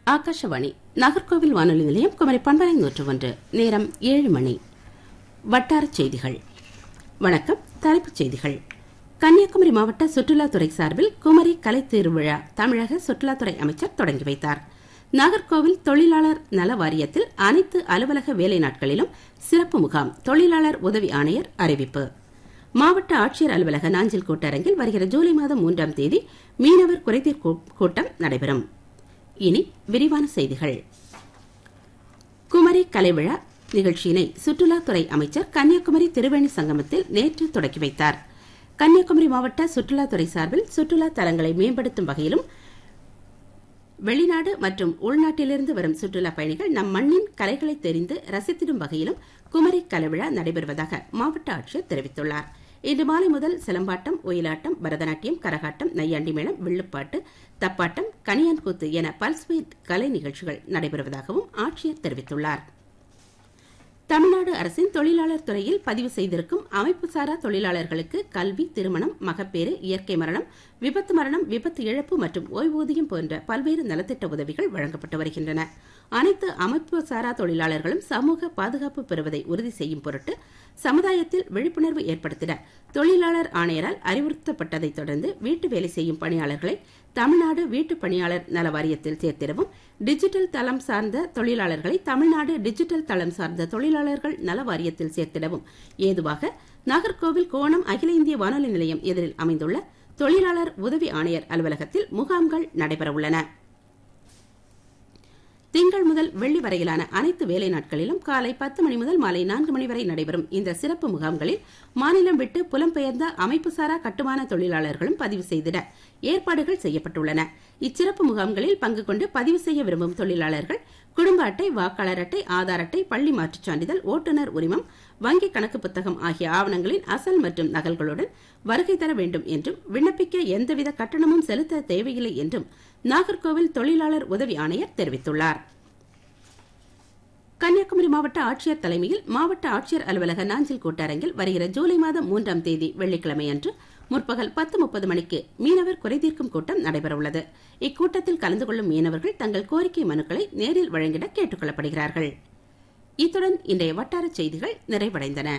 ஆகாஷவாணி நாகர்கோவில் வானொலி நிலையம் குமரி பண்பலை நூற்று ஒன்று நேரம் ஏழு மணி வட்டாரச் செய்திகள் வணக்கம் தலைப்புச் செய்திகள் கன்னியாகுமரி மாவட்ட சுற்றுலாத்துறை சார்பில் குமரி கலை திருவிழா தமிழக சுற்றுலாத்துறை அமைச்சர் தொடங்கி வைத்தார் நாகர்கோவில் தொழிலாளர் நல வாரியத்தில் அனைத்து அலுவலக வேலை நாட்களிலும் சிறப்பு முகாம் தொழிலாளர் உதவி ஆணையர் அறிவிப்பு மாவட்ட ஆட்சியர் அலுவலக நாஞ்சில் கூட்டரங்கில் வருகிற ஜூலை மாதம் மூன்றாம் தேதி மீனவர் குறைதீர் கூ- கூட்டம் நடைபெறும் இனி விரிவான செய்திகள் குமரி கலைவிழா நிகழ்ச்சியினை சுற்றுலாத்துறை அமைச்சர் கன்னியாகுமரி திருவேணி சங்கமத்தில் நேற்று தொடக்கி வைத்தார் கன்னியாகுமரி மாவட்ட சுற்றுலாத்துறை சார்பில் சுற்றுலா தலங்களை மேம்படுத்தும் வகையிலும் வெளிநாடு மற்றும் உள்நாட்டிலிருந்து வரும் சுற்றுலா பயணிகள் நம் மண்ணின் கலைகளை தெரிந்து ரசித்திடும் வகையிலும் குமரி கலைவிழா நடைபெறுவதாக மாவட்ட ஆட்சியர் தெரிவித்துள்ளார் இன்று மாலை முதல் சிலம்பாட்டம் ஒயிலாட்டம் பரதநாட்டியம் கரகாட்டம் நையாண்டி மேளம் வில்லுப்பாட்டு தப்பாட்டம் கனியான் கூத்து என பல்ஸ்வேட் கலை நிகழ்ச்சிகள் நடைபெறுவதாகவும் ஆட்சியர் தெரிவித்துள்ளார் தமிழ்நாடு அரசின் தொழிலாளர் துறையில் பதிவு செய்திருக்கும் அமைப்புசாரா தொழிலாளர்களுக்கு கல்வி திருமணம் மகப்பேறு இயற்கை மரணம் விபத்து மரணம் விபத்து இழப்பு மற்றும் ஓய்வூதியம் போன்ற பல்வேறு நலத்திட்ட உதவிகள் வழங்கப்பட்டு வருகின்றன அனைத்து அமைப்புசாரா தொழிலாளர்களும் சமூக பாதுகாப்பு பெறுவதை உறுதி செய்யும் பொருட்டு சமுதாயத்தில் விழிப்புணர்வு ஏற்படுத்திட தொழிலாளர் ஆணையரால் அறிவுறுத்தப்பட்டதைத் தொடர்ந்து வீட்டு வேலை செய்யும் பணியாளர்களை தமிழ்நாடு வீட்டு பணியாளர் நல வாரியத்தில் சேர்த்திடவும் டிஜிட்டல் தளம் சார்ந்த தொழிலாளர்களை தமிழ்நாடு டிஜிட்டல் தளம் சார்ந்த தொழிலாளர்கள் நல வாரியத்தில் சேர்த்திடவும் ஏதுவாக நாகர்கோவில் கோணம் அகில இந்திய வானொலி நிலையம் எதிரில் அமைந்துள்ள தொழிலாளர் உதவி ஆணையர் அலுவலகத்தில் முகாம்கள் நடைபெறவுள்ளன திங்கள் முதல் வெள்ளி வரையிலான அனைத்து வேலை நாட்களிலும் காலை பத்து மணி முதல் மாலை நான்கு மணி வரை நடைபெறும் இந்த சிறப்பு முகாம்களில் மாநிலம் விட்டு புலம்பெயர்ந்த அமைப்புசாரா கட்டுமான தொழிலாளர்களும் பதிவு செய்திட ஏற்பாடுகள் செய்யப்பட்டுள்ளன இச்சிறப்பு முகாம்களில் பங்கு கொண்டு பதிவு செய்ய விரும்பும் தொழிலாளர்கள் குடும்ப அட்டை வாக்காளர் அட்டை ஆதார் அட்டை பள்ளி மாற்றுச் சான்றிதழ் ஓட்டுநர் உரிமம் வங்கி கணக்கு புத்தகம் ஆகிய ஆவணங்களின் அசல் மற்றும் நகல்களுடன் வருகை தர வேண்டும் என்றும் விண்ணப்பிக்க எந்தவித கட்டணமும் செலுத்த தேவையில்லை என்றும் நாகர்கோவில் தொழிலாளர் உதவி ஆணையர் தெரிவித்துள்ளார் கன்னியாகுமரி மாவட்ட ஆட்சியர் தலைமையில் மாவட்ட ஆட்சியர் அலுவலக நாஞ்சில் கூட்டரங்கில் வருகிற ஜூலை மாதம் மூன்றாம் தேதி வெள்ளிக்கிழமை அன்று முற்பகல் பத்து முப்பது மணிக்கு மீனவர் குறைதீர்க்கும் கூட்டம் நடைபெறவுள்ளது இக்கூட்டத்தில் கலந்து கொள்ளும் மீனவர்கள் தங்கள் கோரிக்கை மனுக்களை நேரில் வழங்கிட கேட்டுக் கொள்ளப்படுகிறார்கள் இத்துடன் இன்றைய வட்டாரச் செய்திகள் நிறைவடைந்தன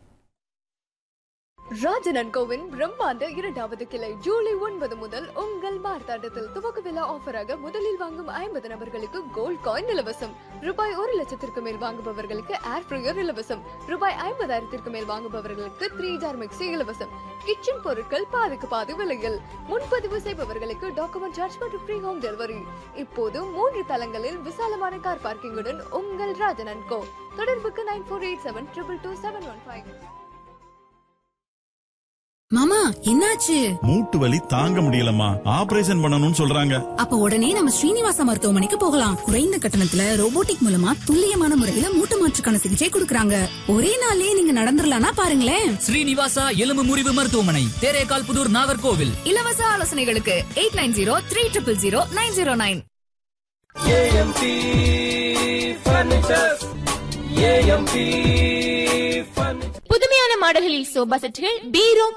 ராஜனன் கோவின் பிரம்மாண்ட இரண்டாவது கிளை ஜூலை ஒன்பது முதல் உங்கள் மார்த்தாண்டத்தில் துவக்க விழா ஆஃபராக முதலில் வாங்கும் ஐம்பது நபர்களுக்கு கோல்ட் காயின் இலவசம் ரூபாய் ஒரு லட்சத்திற்கு மேல் வாங்குபவர்களுக்கு ஏர் ஃப்ரையர் இலவசம் ரூபாய் ஐம்பதாயிரத்திற்கு மேல் வாங்குபவர்களுக்கு த்ரீ ஜார் மிக்சி இலவசம் கிச்சன் பொருட்கள் பாதிக்கு பாதி விலையில் முன்பதிவு செய்பவர்களுக்கு டாக்குமெண்ட் சார்ஜ் மற்றும் ஃப்ரீ ஹோம் டெலிவரி இப்போது மூன்று தளங்களில் விசாலமான கார் பார்க்கிங்குடன் உங்கள் ராஜனன் கோ தொடர்புக்கு nine four eight seven triple two seven one five மாமா என்னாச்சு மூட்டு வலி தாங்க முடியலம்மா ஆபரேஷன் பண்ணணும்னு சொல்றாங்க அப்ப உடனே நம்ம ஸ்ரீனிவாசா மருத்துவமனைக்கு போகலாம் குறைந்த கட்டணத்துல ரோபோட்டிக் மூலமா துல்லியமான முறையில மூட்டு மாற்றுக்கான சிகிச்சை கொடுக்கறாங்க ஒரே நாள்லயே நீங்க நடந்துடலாம்னா பாருங்களேன் ஸ்ரீனிவாசா எலும்பு முறிவு மருத்துவமனை தேரேகால் புதூர் நாகர்கோவில் இலவச ஆலோசனைகளுக்கு eight nine zero three triple zero nine zero nine AMP furnitures AMP furniture புதுமையான மாடல்களில் சோபா செட்டுகள் பீரோ